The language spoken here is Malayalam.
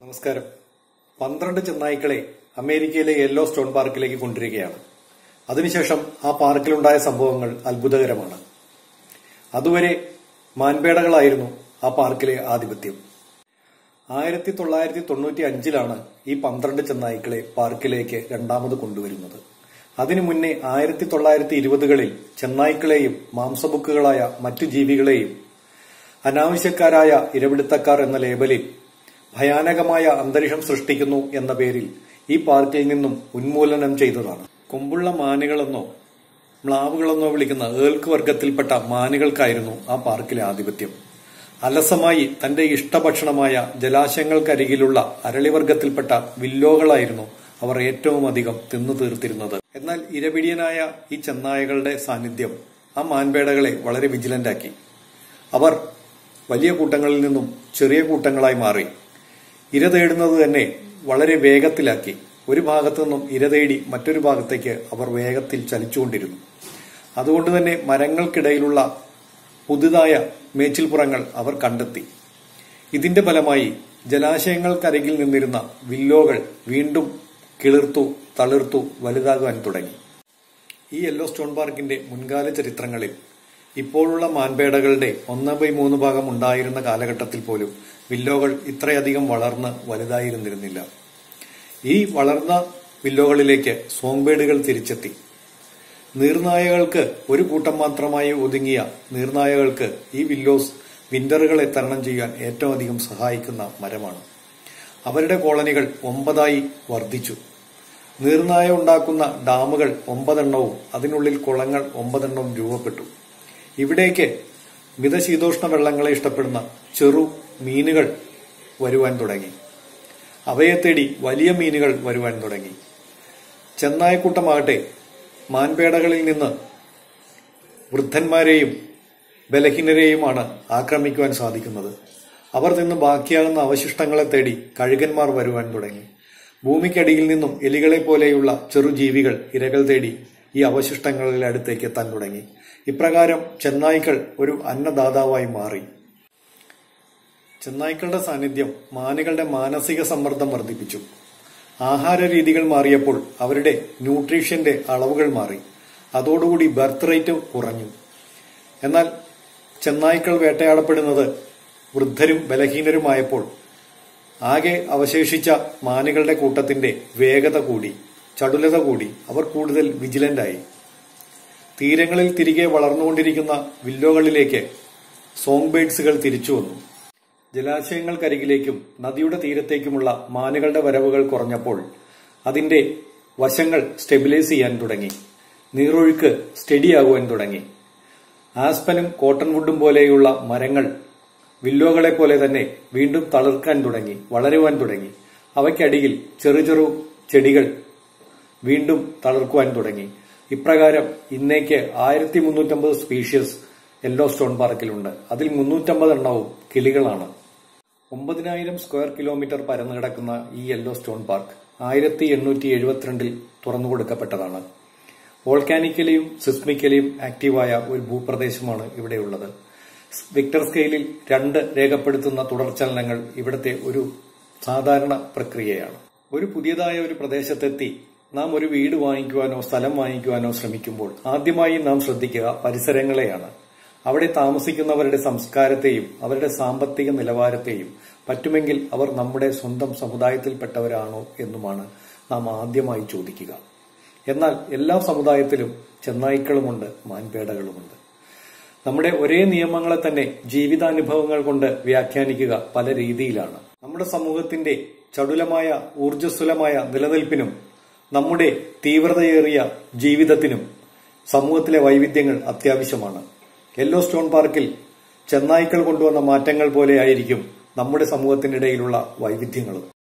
നമസ്കാരം പന്ത്രണ്ട് ചെന്നായ്ക്കളെ അമേരിക്കയിലെ യെല്ലോ സ്റ്റോൺ പാർക്കിലേക്ക് കൊണ്ടുവരികയാണ് അതിനുശേഷം ആ പാർക്കിലുണ്ടായ സംഭവങ്ങൾ അത്ഭുതകരമാണ് അതുവരെ മാൻപേടകളായിരുന്നു ആ പാർക്കിലെ ആധിപത്യം ആയിരത്തി തൊള്ളായിരത്തി തൊണ്ണൂറ്റി അഞ്ചിലാണ് ഈ പന്ത്രണ്ട് ചെന്നായ്ക്കളെ പാർക്കിലേക്ക് രണ്ടാമത് കൊണ്ടുവരുന്നത് അതിനു മുന്നേ ആയിരത്തി തൊള്ളായിരത്തി ഇരുപതുകളിൽ ചെന്നായ്ക്കളെയും മാംസബുക്കുകളായ മറ്റു ജീവികളെയും അനാവശ്യക്കാരായ ഇരപിടുത്തക്കാർ എന്ന ലേബലിൽ ഭയാനകമായ അന്തരീക്ഷം സൃഷ്ടിക്കുന്നു എന്ന പേരിൽ ഈ പാർക്കിൽ നിന്നും ഉന്മൂലനം ചെയ്തതാണ് കൊമ്പുള്ള മാനുകളെന്നോ മ്ലാവുകളെന്നോ വിളിക്കുന്ന ഏൾക്ക് വർഗത്തിൽപ്പെട്ട മാനുകൾക്കായിരുന്നു ആ പാർക്കിലെ ആധിപത്യം അലസമായി തന്റെ ഇഷ്ടഭക്ഷണമായ ജലാശയങ്ങൾക്കരികിലുള്ള അരളിവർഗത്തിൽപ്പെട്ട വില്ലോകളായിരുന്നു അവർ ഏറ്റവും അധികം തിന്നു തീർത്തിരുന്നത് എന്നാൽ ഇരപിടിയനായ ഈ ചെന്നായകളുടെ സാന്നിധ്യം ആ മാൻപേടകളെ വളരെ വിജിലന്റാക്കി അവർ വലിയ കൂട്ടങ്ങളിൽ നിന്നും ചെറിയ കൂട്ടങ്ങളായി മാറി ഇര തേടുന്നത് തന്നെ വളരെ വേഗത്തിലാക്കി ഒരു ഭാഗത്തു നിന്നും ഇര തേടി മറ്റൊരു ഭാഗത്തേക്ക് അവർ വേഗത്തിൽ ചലിച്ചുകൊണ്ടിരുന്നു അതുകൊണ്ട് തന്നെ മരങ്ങൾക്കിടയിലുള്ള പുതുതായ മേച്ചിൽപ്പുറങ്ങൾ അവർ കണ്ടെത്തി ഇതിന്റെ ഫലമായി ജലാശയങ്ങൾക്കരികിൽ നിന്നിരുന്ന വില്ലോകൾ വീണ്ടും കിളിർത്തു തളിർത്തു വലുതാകാൻ തുടങ്ങി ഈ യെല്ലോ സ്റ്റോൺ പാർക്കിന്റെ മുൻകാല ചരിത്രങ്ങളിൽ ഇപ്പോഴുള്ള മാൻപേടകളുടെ ഒന്ന് ബൈ മൂന്ന് ഭാഗം ഉണ്ടായിരുന്ന കാലഘട്ടത്തിൽ പോലും വില്ലോകൾ ഇത്രയധികം വളർന്ന് വലുതായിരുന്നിരുന്നില്ല ഈ വളർന്ന വില്ലോകളിലേക്ക് സോങ്ബേഡുകൾ തിരിച്ചെത്തി നീർനായകൾക്ക് ഒരു കൂട്ടം മാത്രമായി ഒതുങ്ങിയ നീർനായകൾക്ക് ഈ വില്ലോസ് വിന്ററുകളെ തരണം ചെയ്യാൻ ഏറ്റവും അധികം സഹായിക്കുന്ന മരമാണ് അവരുടെ കോളനികൾ ഒമ്പതായി വർദ്ധിച്ചു നീർനായ ഉണ്ടാക്കുന്ന ഡാമുകൾ ഒമ്പതെണ്ണവും അതിനുള്ളിൽ കുളങ്ങൾ ഒമ്പതെണ്ണവും രൂപപ്പെട്ടു ഇവിടേക്ക് മിതശീതോഷ്ണ വെള്ളങ്ങളെ ഇഷ്ടപ്പെടുന്ന ചെറു മീനുകൾ വരുവാൻ തുടങ്ങി അവയെ തേടി വലിയ മീനുകൾ വരുവാൻ തുടങ്ങി ചെന്നായക്കൂട്ടമാകട്ടെ മാൻപേടകളിൽ നിന്ന് വൃദ്ധന്മാരെയും ബലഹീനരെയുമാണ് ആക്രമിക്കുവാൻ സാധിക്കുന്നത് അവർ നിന്ന് ബാക്കിയാകുന്ന അവശിഷ്ടങ്ങളെ തേടി കഴുകന്മാർ വരുവാൻ തുടങ്ങി ഭൂമിക്കടിയിൽ നിന്നും എലികളെ പോലെയുള്ള ചെറുജീവികൾ ഇരകൾ തേടി ഈ അവശിഷ്ടങ്ങളുടെ അടുത്തേക്ക് എത്താൻ തുടങ്ങി ഇപ്രകാരം ചെന്നായ്ക്കൾ ഒരു അന്നദാതാവായി മാറി ചെന്നായ്ക്കളുടെ സാന്നിധ്യം മാനുകളുടെ മാനസിക സമ്മർദ്ദം വർദ്ധിപ്പിച്ചു ആഹാര രീതികൾ മാറിയപ്പോൾ അവരുടെ ന്യൂട്രീഷ്യന്റെ അളവുകൾ മാറി അതോടുകൂടി ബർത്ത് റേറ്റ് കുറഞ്ഞു എന്നാൽ ചെന്നായ്ക്കൾ വേട്ടയാടപ്പെടുന്നത് വൃദ്ധരും ബലഹീനരുമായപ്പോൾ ആകെ അവശേഷിച്ച മാനുകളുടെ കൂട്ടത്തിന്റെ വേഗത കൂടി ചടുലത കൂടി അവർ കൂടുതൽ വിജിലന്റായി തീരങ്ങളിൽ തിരികെ വളർന്നുകൊണ്ടിരിക്കുന്ന വില്ലോകളിലേക്ക് സോങ് ബേഡ്സുകൾ തിരിച്ചു വന്നു ജലാശയങ്ങൾക്കരികിലേക്കും നദിയുടെ തീരത്തേക്കുമുള്ള മാനുകളുടെ വരവുകൾ കുറഞ്ഞപ്പോൾ അതിന്റെ വശങ്ങൾ സ്റ്റെബിലൈസ് ചെയ്യാൻ തുടങ്ങി നീറൊഴുക്ക് സ്റ്റഡിയാകുവാൻ തുടങ്ങി ആസ്പനും കോട്ടൺ വുഡും പോലെയുള്ള മരങ്ങൾ വില്ലോകളെ പോലെ തന്നെ വീണ്ടും തളിർക്കാൻ തുടങ്ങി വളരുവാൻ തുടങ്ങി അവയ്ക്കടിയിൽ ചെറു ചെറു ചെടികൾ വീണ്ടും തളിർക്കുവാൻ തുടങ്ങി ഇപ്രകാരം ഇന്നേക്ക് ആയിരത്തി മുന്നൂറ്റമ്പത് സ്പീഷ്യസ് യെല്ലോ സ്റ്റോൺ പാർക്കിലുണ്ട് അതിൽ മുന്നൂറ്റമ്പത് എണ്ണവും കിളികളാണ് ഒമ്പതിനായിരം സ്ക്വയർ കിലോമീറ്റർ പരന്നു കിടക്കുന്ന ഈ യെല്ലോ സ്റ്റോൺ പാർക്ക് ആയിരത്തി എണ്ണൂറ്റി എഴുപത്തിരണ്ടിൽ തുറന്നു കൊടുക്കപ്പെട്ടതാണ് വോൾക്കാനിക്കലിയും സിസ്മിക്കലിയും ആക്റ്റീവായ ഒരു ഭൂപ്രദേശമാണ് ഇവിടെയുള്ളത് വിക്ടർ സ്കെയിലിൽ രണ്ട് രേഖപ്പെടുത്തുന്ന തുടർചലനങ്ങൾ ഇവിടുത്തെ ഒരു സാധാരണ പ്രക്രിയയാണ് ഒരു പുതിയതായ ഒരു പ്രദേശത്തെത്തി നാം ഒരു വീട് വാങ്ങിക്കുവാനോ സ്ഥലം വാങ്ങിക്കുവാനോ ശ്രമിക്കുമ്പോൾ ആദ്യമായി നാം ശ്രദ്ധിക്കുക പരിസരങ്ങളെയാണ് അവിടെ താമസിക്കുന്നവരുടെ സംസ്കാരത്തെയും അവരുടെ സാമ്പത്തിക നിലവാരത്തെയും പറ്റുമെങ്കിൽ അവർ നമ്മുടെ സ്വന്തം സമുദായത്തിൽപ്പെട്ടവരാണോ എന്നുമാണ് നാം ആദ്യമായി ചോദിക്കുക എന്നാൽ എല്ലാ സമുദായത്തിലും ചെന്നായ്ക്കളുമുണ്ട് മാൻപേടകളുമുണ്ട് നമ്മുടെ ഒരേ നിയമങ്ങളെ തന്നെ ജീവിതാനുഭവങ്ങൾ കൊണ്ട് വ്യാഖ്യാനിക്കുക പല രീതിയിലാണ് നമ്മുടെ സമൂഹത്തിന്റെ ചടുലമായ ഊർജ്ജസ്വലമായ നിലനിൽപ്പിനും നമ്മുടെ തീവ്രതയേറിയ ജീവിതത്തിനും സമൂഹത്തിലെ വൈവിധ്യങ്ങൾ അത്യാവശ്യമാണ് യെല്ലോ സ്റ്റോൺ പാർക്കിൽ ചെന്നായ്ക്കൾ കൊണ്ടുവന്ന മാറ്റങ്ങൾ പോലെയായിരിക്കും നമ്മുടെ സമൂഹത്തിനിടയിലുള്ള വൈവിധ്യങ്ങളും